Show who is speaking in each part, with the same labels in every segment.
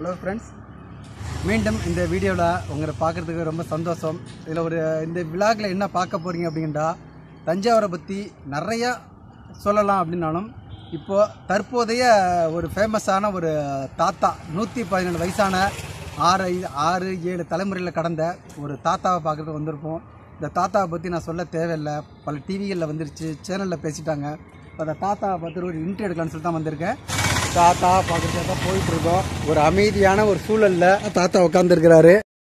Speaker 1: Hello friends மீண்டும் இந்த வீடியோவில் உங்களை பார்க்குறதுக்கு ரொம்ப சந்தோஷம் இதில் ஒரு இந்த விழாக்கில் என்ன பார்க்க போகிறீங்க அப்படின்னா தஞ்சாவூரை பற்றி நிறையா சொல்லலாம் அப்படின்னாலும் இப்போது தற்போதைய ஒரு ஃபேமஸான ஒரு தாத்தா நூற்றி பதினேழு வயசான ஆறு ஐ- ஆறு ஏழு தலைமுறையில் கடந்த ஒரு தாத்தாவை பார்க்குறதுக்கு வந்திருப்போம் இந்த தாத்தாவை பற்றி நான் சொல்ல தேவையில்லை பல டிவிகளில் வந்துருச்சு சேனலில் பேசிட்டாங்க இப்போ அந்த தாத்தாவை பார்த்து ஒரு இன்ட்ரி எடுக்கலாம்னு சொல்லிட்டு தான் வந்திருக்கேன் தாத்தா பார்க்குறதுக்கு தான் போயிட்டு இருக்கோம் ஒரு அமைதியான ஒரு சூழல்ல தாத்தா உட்காந்துருக்கிறாரு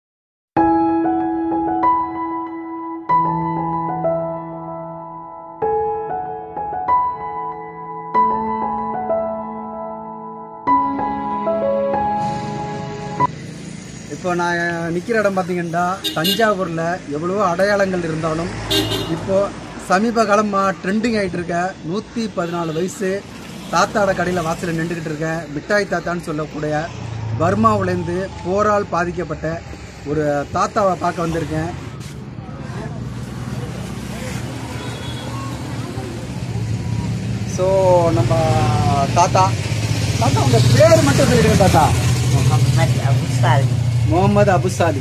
Speaker 1: இப்போ நான் நிற்கிற இடம் பார்த்தீங்கன்னா தஞ்சாவூரில் எவ்வளவோ அடையாளங்கள் இருந்தாலும் இப்போ சமீப காலமாக ட்ரெண்டிங் ஆகிட்டு இருக்க நூற்றி பதினாலு வயசு தாத்தாவோட கடையில் வாசலில் நின்றுக்கிட்டு இருக்கேன் மிட்டாய் தாத்தான்னு சொல்லக்கூடிய பர்மாவிலேருந்து போரால் பாதிக்கப்பட்ட ஒரு தாத்தாவை பார்க்க வந்திருக்கேன் ஸோ நம்ம தாத்தா தாத்தா உங்கள் பேர் மட்டும் சொல்லிடுங்க தாத்தா
Speaker 2: முகமது அபுசாலி
Speaker 1: முகமது அபுசாலி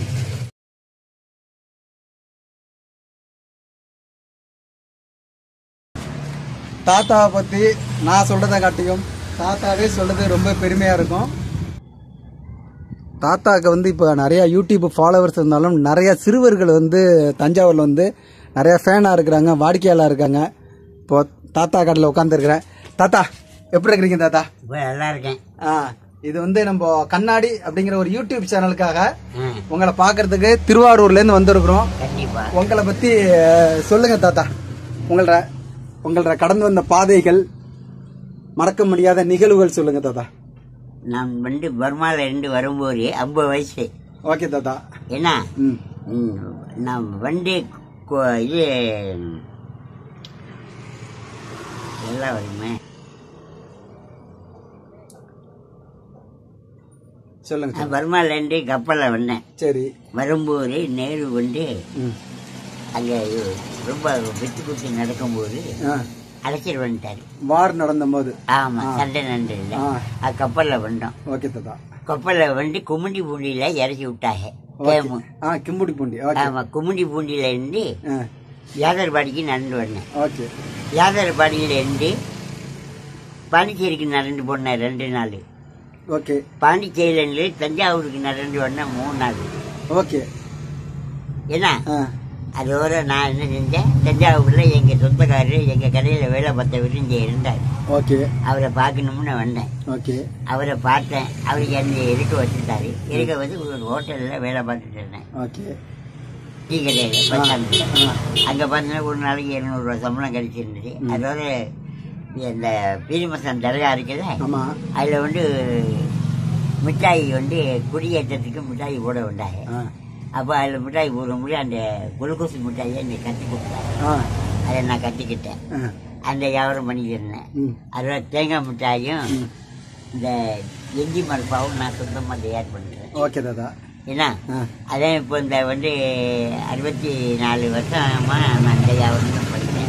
Speaker 1: தாத்தாவை பற்றி நான் சொல்கிறத காட்டியும் தாத்தாவே சொல்கிறது ரொம்ப பெருமையாக இருக்கும் தாத்தாவுக்கு வந்து இப்போ நிறைய யூடியூப் ஃபாலோவர்ஸ் இருந்தாலும் நிறைய சிறுவர்கள் வந்து தஞ்சாவூரில் வந்து நிறைய ஃபேனாக இருக்கிறாங்க வாடிக்கையாளர் இருக்காங்க இப்போ தாத்தா கடையில் உட்காந்துருக்கிறேன் தாத்தா எப்படி இருக்கிறீங்க தாத்தா
Speaker 2: இப்போ நல்லா இருக்கேன்
Speaker 1: ஆ இது வந்து நம்ம கண்ணாடி அப்படிங்கிற ஒரு யூடியூப் சேனலுக்காக
Speaker 2: ஆ,
Speaker 1: உங்களை பார்க்கறதுக்கு திருவாரூர்லேருந்து வந்திருக்கிறோம்
Speaker 2: கண்டிப்பா
Speaker 1: உங்களை பற்றி அஹ், சொல்லுங்க தாத்தா உங்களோட உங்களோட கடந்து வந்த பாதைகள் மறக்க முடியாத நிகழ்வுகள் சொல்லுங்க தாத்தா
Speaker 2: நான் வந்து பர்மால இருந்து வரும்போது ஐம்பது வயசு
Speaker 1: ஓகே தாத்தா
Speaker 2: என்ன
Speaker 1: ம்
Speaker 2: ம், நான் வந்து கொ- இது எல்லாம் வருமே
Speaker 1: சொல்லுங்க
Speaker 2: நான் பர்மால இருந்து கப்பலில் வந்தேன்
Speaker 1: சரி
Speaker 2: வரும்போது நேரு வந்து
Speaker 1: ம்
Speaker 2: அங்கே ரொம்ப வெட்டு குத்தி நடக்கும்போது
Speaker 1: ஆ
Speaker 2: அழைச்சிட்டு வந்துட்டாரு
Speaker 1: வார் நடந்த போது
Speaker 2: ஆமா சண்டை நண்டு இல்லை
Speaker 1: ஆ
Speaker 2: அது கப்பலில் வந்தோம்
Speaker 1: ஓகே தாத்தா
Speaker 2: கப்பலில் வந்து கும்மிடி பூண்டியில இறக்கி விட்டாங்க கேமு
Speaker 1: ஆ கிம்புடி பூண்டி ஓகே
Speaker 2: ஆமா கும்மிடி பூண்டியில இருந்து
Speaker 1: ஆ
Speaker 2: யாதர்பாடிக்கு நடந்து வந்தேன்
Speaker 1: ஓகே
Speaker 2: யாதர்பாடியில இருந்து பாண்டிச்சேரிக்கு நடந்து போனேன் ரெண்டு நாள்
Speaker 1: ஓகே
Speaker 2: பாண்டிச்சேரியில தஞ்சாவூருக்கு நடந்து வந்தேன் மூணு நாள்
Speaker 1: ஓகே
Speaker 2: ஏன்னா
Speaker 1: ஆ
Speaker 2: அதோட நான் என்ன செஞ்சேன் தஞ்சாவூர்ல எங்க சொந்தக்காரர் எங்க கடையில வேலை பார்த்தவர் இங்க இருந்தார்
Speaker 1: ஓகே
Speaker 2: அவரை பார்க்கணும்னு வந்தேன்
Speaker 1: ஓகே
Speaker 2: அவரை பார்த்தேன் அவருக்கு என்னை இருக்க வச்சுட்டாரு இருக்க வச்சு ஒரு ஹோட்டல்ல வேலை பார்த்துட்டு இருந்தேன்
Speaker 1: ஓகே
Speaker 2: டீ கடையில் பஸ் ஸ்டாண்டில்
Speaker 1: ஆ
Speaker 2: அங்கே பார்த்தீங்கன்னா ஒரு நாளைக்கு இரநூறுவா சம்பளம் கிடைச்சிருந்தது அதோட இந்த பீரிமசன் தர்கா இருக்குல்ல
Speaker 1: ஆமாம்
Speaker 2: அதில் வந்து மிட்டாய் வந்து குடியேற்றத்துக்கு மிட்டாய் போட வந்தாங்க
Speaker 1: ஆ
Speaker 2: அப்போ அதில் மிட்டாய் போடும்போது அந்த குளுக்கோஸ் மிட்டாயை என்னை கட்டி கொடுத்தாங்க
Speaker 1: ஆ
Speaker 2: அதை நான் கட்டிக்கிட்டேன்
Speaker 1: ஆ
Speaker 2: அந்த வியாபாரம் பண்ணிக்கிருந்தேன்
Speaker 1: ம்
Speaker 2: அதோட தேங்காய் மிட்டாயும் இந்த எஞ்சி மரப்பாவும் நான் சொந்தமாக தயார் பண்ணுறேன்
Speaker 1: ஓகே தாத்தா
Speaker 2: ஏன்னா
Speaker 1: ஆ
Speaker 2: அதே இப்போ இந்த வந்து அறுபத்தி நாலு வருஷமா நான் இந்த வியாபாரம் தான் பண்ணேன்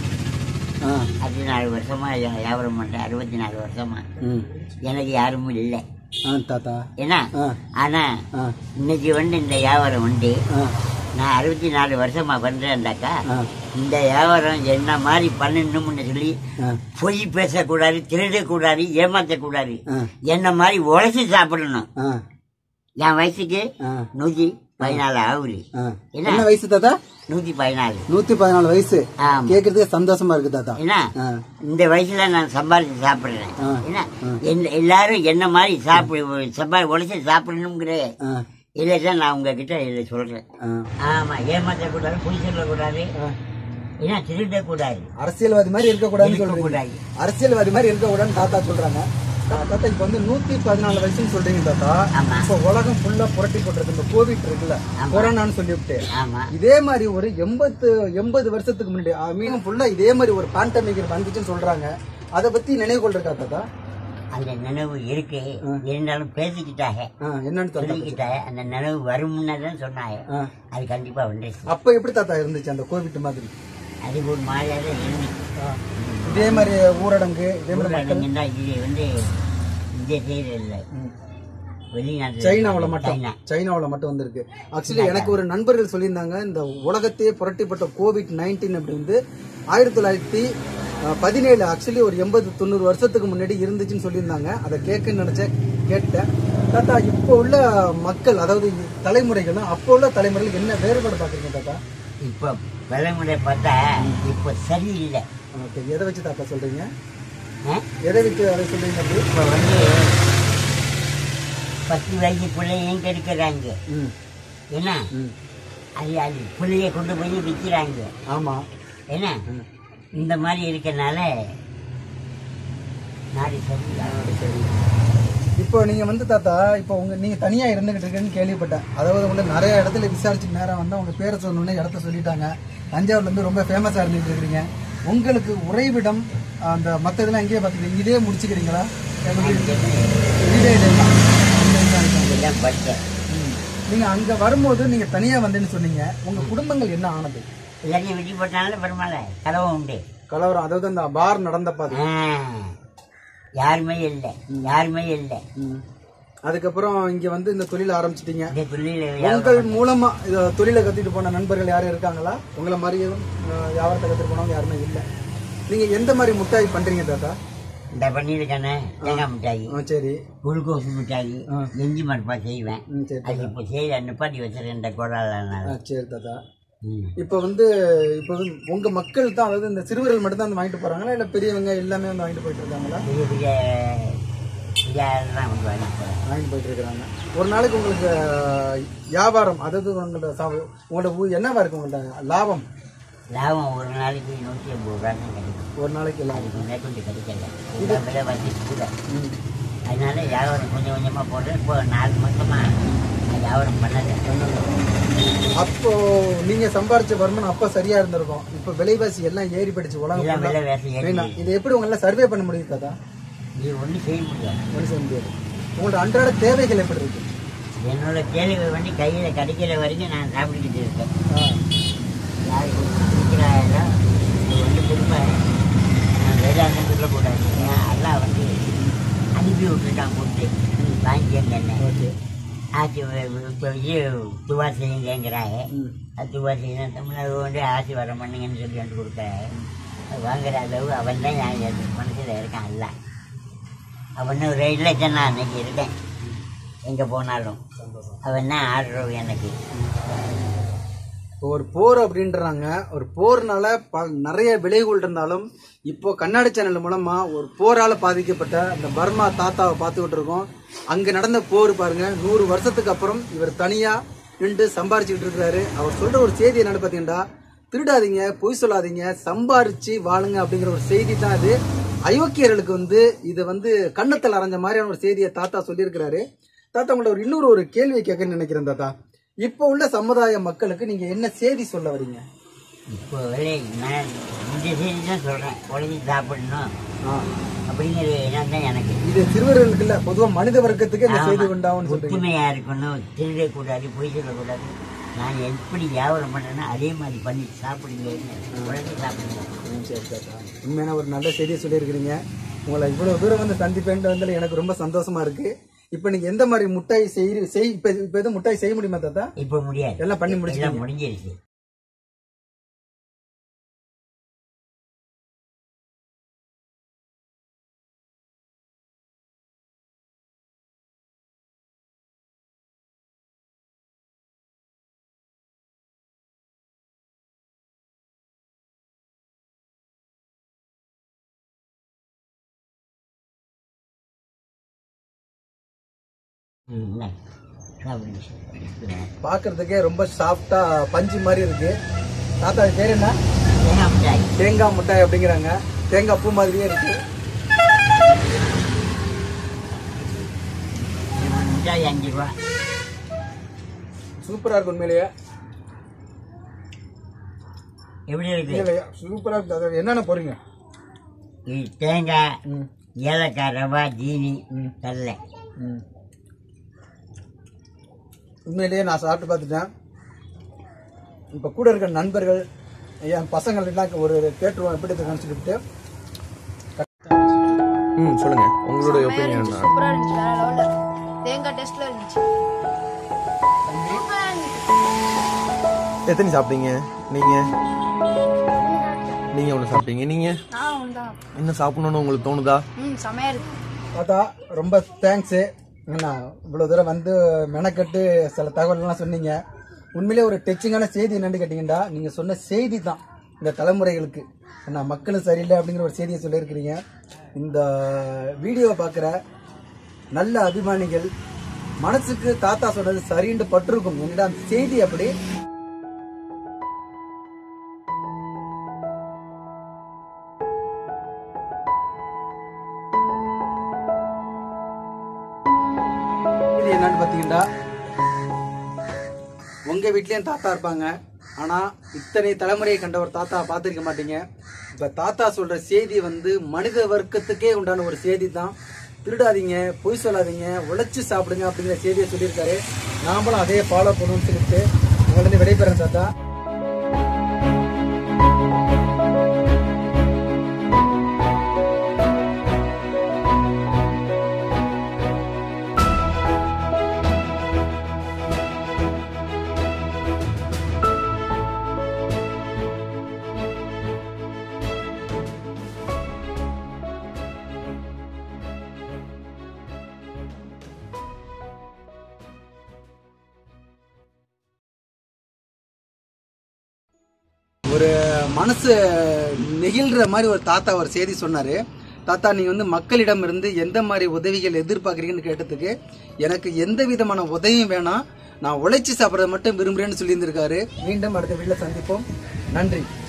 Speaker 1: ஆ
Speaker 2: அறுபத்தி நாலு வருஷமா யா- வியாபாரம் பண்ணுறேன் அறுபத்தி நாலு வருஷமா
Speaker 1: ம்
Speaker 2: எனக்கு யாரும் இல்லை
Speaker 1: ஆ தாத்தா
Speaker 2: ஏன்னா
Speaker 1: ஆ
Speaker 2: ஆனா
Speaker 1: ஆ
Speaker 2: இன்னைக்கு வந்து இந்த வியாபாரம் வந்து
Speaker 1: ஆ
Speaker 2: நான் அறுபத்தி நாலு வருஷமா பண்றேன்டாக்கா
Speaker 1: ஆ
Speaker 2: இந்த வியாபாரம் என்ன மாதிரி பண்ணணும்னு சொல்லி
Speaker 1: ஆ
Speaker 2: பொய் பேசக்கூடாது திருடக்கூடாது ஏமாற்றக்கூடாது
Speaker 1: ஆ
Speaker 2: என்ன மாதிரி உழைச்சி சாப்பிடணும்
Speaker 1: ஆ
Speaker 2: என் வயசுக்கு
Speaker 1: ஆ
Speaker 2: நூத்தி பதினாலு ஆகுது
Speaker 1: ஆ
Speaker 2: என்ன?
Speaker 1: என்ன வயசு தாத்தா
Speaker 2: நூத்தி பதினாலு
Speaker 1: நூத்தி பதினாலு வயசு
Speaker 2: ஆமா
Speaker 1: கேக்குறதுக்கு சந்தோஷமா இருக்கு தாத்தா
Speaker 2: என்ன
Speaker 1: ஆ
Speaker 2: இந்த வயசுல நான் சம்பாதிச்சு சாப்பிடுறேன்
Speaker 1: ஆ.
Speaker 2: என்ன என்- எல்லாரும் என்ன மாதிரி சாப்பிடு சம்பா உழைச்சி சாப்பிடணுங்கிற
Speaker 1: ஆ
Speaker 2: இதை தான் நான் உங்ககிட்ட இதை சொல்றேன்
Speaker 1: ஆ
Speaker 2: ஆமா ஏமாற்றக்கூடாது பொய் சொல்லக்கூடாது
Speaker 1: ஆ.
Speaker 2: ஏன்னா திருடக்கூடாது
Speaker 1: அரசியல்வாதி மாதிரி இருக்கக்கூடாதுன்னு சொல்றீங்க
Speaker 2: இருக்கக்கூடாது
Speaker 1: அரசியல்வாதி மாதிரி இருக்கக்கூடாதுன்னு தாத்தா சொல்றாங்க தா- தாத்தா இப்ப வந்து நூத்தி பதினாலு வயசுன்னு சொல்றீங்க தாத்தா
Speaker 2: ஆமா.
Speaker 1: இப்ப உலகம் ஃபுல்லா புரட்டி போட்டுருக்கு இந்த கோவிட் இருக்குல்ல கொரோனான்னு சொல்லிவிட்டு
Speaker 2: ஆமா
Speaker 1: இதே மாதிரி ஒரு எண்பத்து எண்பது வருஷத்துக்கு முன்னாடி மீண்டும் ஃபுல்லா இதே மாதிரி ஒரு பேண்டமிக் வந்துச்சுன்னு சொல்றாங்க அதை பத்தி நினைவு கொள்றா தாத்தா
Speaker 2: அந்த நினைவு இருக்கு இருந்தாலும் பேசிக்கிட்டாங்க
Speaker 1: ஆ, என்னன்னு தாத்தா
Speaker 2: சொல்லிக்கிட்டாங்க அந்த நினைவு வரும்னு தான் சொன்னாங்க
Speaker 1: ஆ.
Speaker 2: அது கண்டிப்பா வந்துருச்சு
Speaker 1: அப்ப எப்படி தாத்தா இருந்துச்சு அந்த கோவிட் மாதிரி
Speaker 2: அது ஒரு மாதிரியாக தான் இருந்துச்சு
Speaker 1: ஆ. இதே மாதிரி ஊரடங்கு இதே மாதிரி மக்கள்
Speaker 2: ஊரடங்குன்னா இது வந்து இங்கே செய்யறது இல்லை
Speaker 1: ம்.
Speaker 2: வெளிநாட்டு
Speaker 1: சைனாவுல மட்டும்
Speaker 2: சைனா
Speaker 1: சைனாவுல மட்டும் வந்திருக்கு ஆக்சுவலி எனக்கு ஒரு நண்பர்கள் சொல்லியிருந்தாங்க இந்த உலகத்தையே புரட்டிப்பட்ட கோவிட் நைன்டீன் அப்படி வந்து ஆயிரத்தி தொள்ளாயிரத்தி அஹ், பதினேழு ஆக்சுவலி ஒரு எண்பது தொண்ணூறு வருஷத்துக்கு முன்னாடி இருந்துச்சுன்னு சொல்லியிருந்தாங்க அதை கேட்கன்னு நினைச்சேன் கேட்டேன் தாத்தா இப்போ உள்ள மக்கள் அதாவது தலைமுறைகள் அப்போ உள்ள தலைமுறைகள் என்ன வேறுபாடு பார்க்குறீங்க தாத்தா
Speaker 2: இப்போ தலைமுறை பார்த்தா இப்போ சரியில்லை
Speaker 1: ஓகே எதை வச்சு தாத்தா சொல்றீங்க
Speaker 2: ஆ?
Speaker 1: எதை வச்சு அதை சொல்றீங்க அப்படி
Speaker 2: இப்போ வந்து பத்து வயசு பிள்ளையும் கெடுக்கிறாங்க
Speaker 1: ம்
Speaker 2: என்ன
Speaker 1: ம்
Speaker 2: அது அது பிள்ளைய கொண்டு போய் விற்கிறாங்க
Speaker 1: ஆமாம்
Speaker 2: என்ன
Speaker 1: ம்
Speaker 2: இந்த மாதிரி இருக்கனால நாடு சரியில்லை
Speaker 1: சரி இப்போ நீங்க வந்து தாத்தா இப்போ உங்க நீங்க தனியா இருந்துகிட்டு இருக்கேன்னு கேள்விப்பட்டேன் அதாவது உங்களை நிறைய இடத்துல விசாரிச்சு நேரம் வந்து உங்க பேரை சொன்னோன்னே இடத்த சொல்லிட்டாங்க தஞ்சாவூர்ல இருந்து ரொம்ப ஃபேமஸா இருந்துட்டு இருக்கிறீங்க உங்களுக்கு உறைவிடம் அந்த மற்ற இதெல்லாம் எங்கேயே பார்த்துக்கிறீங்க இதே முடிச்சுக்கிறீங்களா எப்படி? இதே இதேதான். இந்த இதுதான் இருக்காங்க.
Speaker 2: இதெல்லாம் படித்தேன்
Speaker 1: ம். நீங்க அங்க வரும்போது நீங்க தனியா வந்தேன்னு சொன்னீங்க உங்க குடும்பங்கள் என்ன ஆனது
Speaker 2: எல்லாத்தையும் வெட்டி போட்டாலும் பரவாயில்ல கலவை உண்டு
Speaker 1: கலவரம் அதாவது அந்த பார் நடந்த பாது
Speaker 2: ஆ. யாருமே இல்லை யாருமே இல்லை
Speaker 1: ம். அதுக்கப்புறம் இங்க வந்து இந்த தொழில் ஆரம்பிச்சிட்டீங்க
Speaker 2: இந்த தொழில
Speaker 1: உங்கள் மூலமா இத தொழிலை கத்துட்டு போன நண்பர்கள் யாரும் இருக்காங்களா உங்களை மாதிரி எதுவும் அஹ், வியாபாரத்தை கத்துட்டு போனவங்க யாருமே இல்லை நீங்க எந்த மாதிரி முட்டாய் பண்றீங்க தாத்தா
Speaker 2: இந்த பண்ணியிருக்கானே தேங்காய் மிட்டாய்
Speaker 1: ஆ, சரி
Speaker 2: குளுக்கோஸ் மிட்டாய்
Speaker 1: ஆ.
Speaker 2: எஞ்சி மரப்பா செய்வேன்
Speaker 1: ம், சரி
Speaker 2: அது இப்போ செய்ய நிப்பாட்டி வச்சிருக்கேன் இந்த குரலால
Speaker 1: ஆ, சரி தாத்தா
Speaker 2: ம்
Speaker 1: இப்போ வந்து இப்போ வந்து உங்க மக்கள் தான் அதாவது இந்த சிறுவர்கள் மட்டும் தான் வந்து வாங்கிட்டு போறாங்களா இல்ல பெரியவங்க எல்லாமே வந்து வாங்கிட்டு போயிட்டு இருக்காங்களா
Speaker 2: பெரிய பெரிய பெரிய ஆள்லாம் வந்து வாங்கி போகிறேன்
Speaker 1: வாங்கிட்டு போயிட்டு இருக்காங்க ஒரு நாளைக்கு உங்களுக்கு அஹ், வியாபாரம் அதாவது உங்களோட சா- உங்களோட ஊ- என்னவா இருக்கு உங்களோட லாபம்
Speaker 2: லாபம் ஒரு நாளைக்கு நூற்றி ஐம்பது ரூபா தான் கிடைக்கும்
Speaker 1: ஒரு நாளைக்கு லாபம்
Speaker 2: அதுக்கு மேற்கொண்டு கிடைக்கல இதான் விலை வந்து கூட
Speaker 1: ம்.
Speaker 2: அதனால வியாபாரம் கொஞ்சம் கொஞ்சமாக போட்டு இப்போ நாலு மாசமா நான் வியாபாரம் பண்ணலை
Speaker 1: அப்போ நீங்க சம்பாரிச்ச வருமானம் அப்ப சரியா இருந்திருக்கும் இப்ப விலைவாசி எல்லாம் ஏறி படிச்சு
Speaker 2: எல்லாம்
Speaker 1: உலகம்
Speaker 2: விலை வேசி ஏறி
Speaker 1: வேணாம் இதை எப்படி உங்களால சர்வே பண்ண முடியுது தாத்தா
Speaker 2: நீ ஒன்றும் செய்ய முடியாது
Speaker 1: ஒன்றும் செய்ய முடியாது உங்களோட அன்றாட தேவைகள் எப்படி இருக்கு
Speaker 2: என்னோட கேள்வி பண்ணி கையில் கிடைக்கிற வரைக்கும் நான் சாப்பிட்டுக்கிட்டு இருக்கேன்
Speaker 1: ஆ,
Speaker 2: யாருக்கு கொடுக்குறாங்களோ இது வந்து திரும்ப நான் வேதாந்தம் சொல்லக்கூடாது ஏன் எல்லாம் வந்து அனுப்பி விட்டுட்டான் கொடுத்து வாங்கிக்கங்க என்ன
Speaker 1: ஓகே
Speaker 2: ஆட்சி இப்போ இது துவா செய்யுங்கிறாங்க
Speaker 1: ம்,
Speaker 2: அது துவா செய்யணும் தமிழ்நாடு வந்து ஆட்சி வர பண்ணுங்கன்னு சொல்லி வந்து கொடுக்குறாங்க அது வாங்குற அளவு அவன் தான் என் மனசில் இருக்கான் அல்ல அவன் ஒரு ரயிலில் தான் நான் அன்னைக்கு இருக்கேன் எங்கே போனாலும் அவன் தான் ஆடுறவன் எனக்கு
Speaker 1: இப்போ ஒரு போர் அப்படின்றாங்க ஒரு போர்னால ப நிறைய விளைவுகள் இருந்தாலும் இப்போ கண்ணாடி சேனல் மூலமா ஒரு போரால பாதிக்கப்பட்ட அந்த பர்மா தாத்தாவை பார்த்துக்கிட்டு இருக்கோம் அங்க நடந்த போர் பாருங்க நூறு வருஷத்துக்கு அப்புறம் இவர் தனியா நின்று சம்பாரிச்சுக்கிட்டு இருக்கிறாரு அவர் சொல்ற ஒரு செய்தி என்னன்னு பாத்தீங்கன்னா திருடாதீங்க பொய் சொல்லாதீங்க சம்பாரிச்சு வாழுங்க அப்படிங்கிற ஒரு செய்தி தான் அது அயோக்கியர்களுக்கு வந்து இதை வந்து கண்ணத்தில் அரைஞ்ச மாதிரியான ஒரு செய்தியை தாத்தா சொல்லியிருக்கிறாரு தாத்தா உங்கள்ட்ட ஒரு இன்னொரு ஒரு கேள்வி கேட்கணும்னு நினைக்கிறேன் தாத்தா இப்போ உள்ள சமுதாய மக்களுக்கு நீங்க என்ன செய்தி சொல்ல வரீங்க
Speaker 2: இப்போ வேலை நான் இந்த செய்தி தான் சொல்கிறேன் உடனே சாப்பிடணும்
Speaker 1: ஆ,
Speaker 2: அப்படிங்கிற எண்ணம் தான் எனக்கு
Speaker 1: இது சிறுவர்களுக்கு இல்ல பொதுவா மனித வர்க்கத்துக்கு இந்த செய்தி
Speaker 2: ஆமா.
Speaker 1: உண்டாகும்னு சொல்றீங்க
Speaker 2: ஒத்துமையாக இருக்கணும் திருடக்கூடாது பொய் சொல்லக்கூடாது நான் எப்படி வியாபாரம் பண்ணேனோ அதே மாதிரி பண்ணி சாப்பிடுங்க உடனே சாப்பிடுங்க
Speaker 1: ம், சரி தாத்தா உண்மையான ஒரு நல்ல செய்தியை சொல்லியிருக்கிறீங்க உங்களை இவ்வளவு தூரம் வந்து சந்திப்பேன் வந்து எனக்கு ரொம்ப சந்தோஷமா இருக்கு இப்போ நீங்க எந்த மாதிரி முட்டாய் செய் செய் இப்ப இப்ப எதுவும் முட்டாய் செய்ய முடியுமா தாத்தா
Speaker 2: இப்போ முடியாது
Speaker 1: எல்லாம் பண்ணி
Speaker 2: எல்லாம்
Speaker 1: முடிச்சிட்டீங்க
Speaker 2: முடிஞ்சிருச்சு ம், என்ன? சாப்பிடுங்க
Speaker 1: பாக்குறதுக்கே ரொம்ப சாஃப்டா பஞ்சு மாதிரி இருக்கு தாத்தா இது பேர் என்ன
Speaker 2: தேங்காய் மிட்டாய்
Speaker 1: தேங்காய் முட்டாய் அப்படிங்கிறாங்க தேங்காய் பூ மாதிரியே இருக்கு
Speaker 2: மிட்டாய் அஞ்சு ரூபா
Speaker 1: சூப்பரா இருக்கு உண்மையிலேயே
Speaker 2: எப்படி இருக்கு
Speaker 1: இல்லையா சூப்பரா இருக்கு தாத்தா என்னென்ன போறீங்க
Speaker 2: இது தேங்காய்
Speaker 1: ம்
Speaker 2: ஏலக்காய் ரவா ஜீனி கடலை
Speaker 1: ம். உண்மையிலேயே நான் சாப்பிட்டு பார்த்துட்டேன் இப்போ கூட இருக்கிற நண்பர்கள் என் பசங்கள் எல்லாம் ஒரு கேட்டுருவோம் எப்படி இருக்குன்னு சொல்லிட்டு
Speaker 3: ம் சொல்லுங்க உங்களுடைய ஒப்பீனியன்
Speaker 4: சூப்பரா இருந்துச்சு வேற லெவல்ல
Speaker 3: தேங்காய் டேஸ்ட்ல இருந்துச்சு
Speaker 4: எத்தனை சாப்பிட்டீங்க நீங்க நீங்க ஒன்று சாப்பிட்டீங்க நீங்க
Speaker 3: நான் உண்டா
Speaker 4: என்ன சாப்பிடணும்னு உங்களுக்கு தோணுதா
Speaker 3: ம் செமையா இருக்கு
Speaker 1: தாத்தா ரொம்ப தேங்க்ஸு அண்ணா இவ்வளோ தூரம் வந்து மெனக்கட்டு சில தகவல்லாம் சொன்னீங்க உண்மையிலே ஒரு டச்சிங்கான செய்தி என்னன்னு கேட்டிங்கன்னா நீங்கள் சொன்ன செய்தி தான் இந்த தலைமுறைகளுக்கு அண்ணா மக்களும் சரியில்லை அப்படிங்கிற ஒரு செய்தியை சொல்லியிருக்கிறீங்க இந்த வீடியோவை பார்க்குற நல்ல அபிமானிகள் மனசுக்கு தாத்தா சொன்னது சரின்னு பட்டிருக்கும் என்னடா அந்த செய்தி அப்படி இது என்னன்னு பார்த்தீங்கன்னா உங்க வீட்லயும் தாத்தா இருப்பாங்க ஆனா இத்தனை தலைமுறையை கண்ட ஒரு தாத்தா பார்த்திருக்க மாட்டீங்க இப்ப தாத்தா சொல்ற செய்தி வந்து மனித வர்க்கத்துக்கே உண்டான ஒரு செய்தி தான் திருடாதீங்க பொய் சொல்லாதீங்க உழைச்சு சாப்பிடுங்க அப்படிங்கிற செய்தியை சொல்லியிருக்காரு நாமளும் அதே ஃபாலோ பண்ணணும்னு சொல்லிட்டு உங்களிருந்து விடைபெறேன் தாத்தா ஒரு மனசு நெகிழ்ற மாதிரி ஒரு தாத்தா ஒரு செய்தி சொன்னாரு தாத்தா நீங்க வந்து மக்களிடம் இருந்து எந்த மாதிரி உதவிகள் எதிர்பார்க்குறீங்கன்னு கேட்டதுக்கு எனக்கு எந்த விதமான உதவியும் வேணாம் நான் உழைச்சி சாப்பிட்றத மட்டும் விரும்புறேன்னு சொல்லியிருந்திருக்காரு மீண்டும் அடுத்த வீட்டில் சந்திப்போம் நன்றி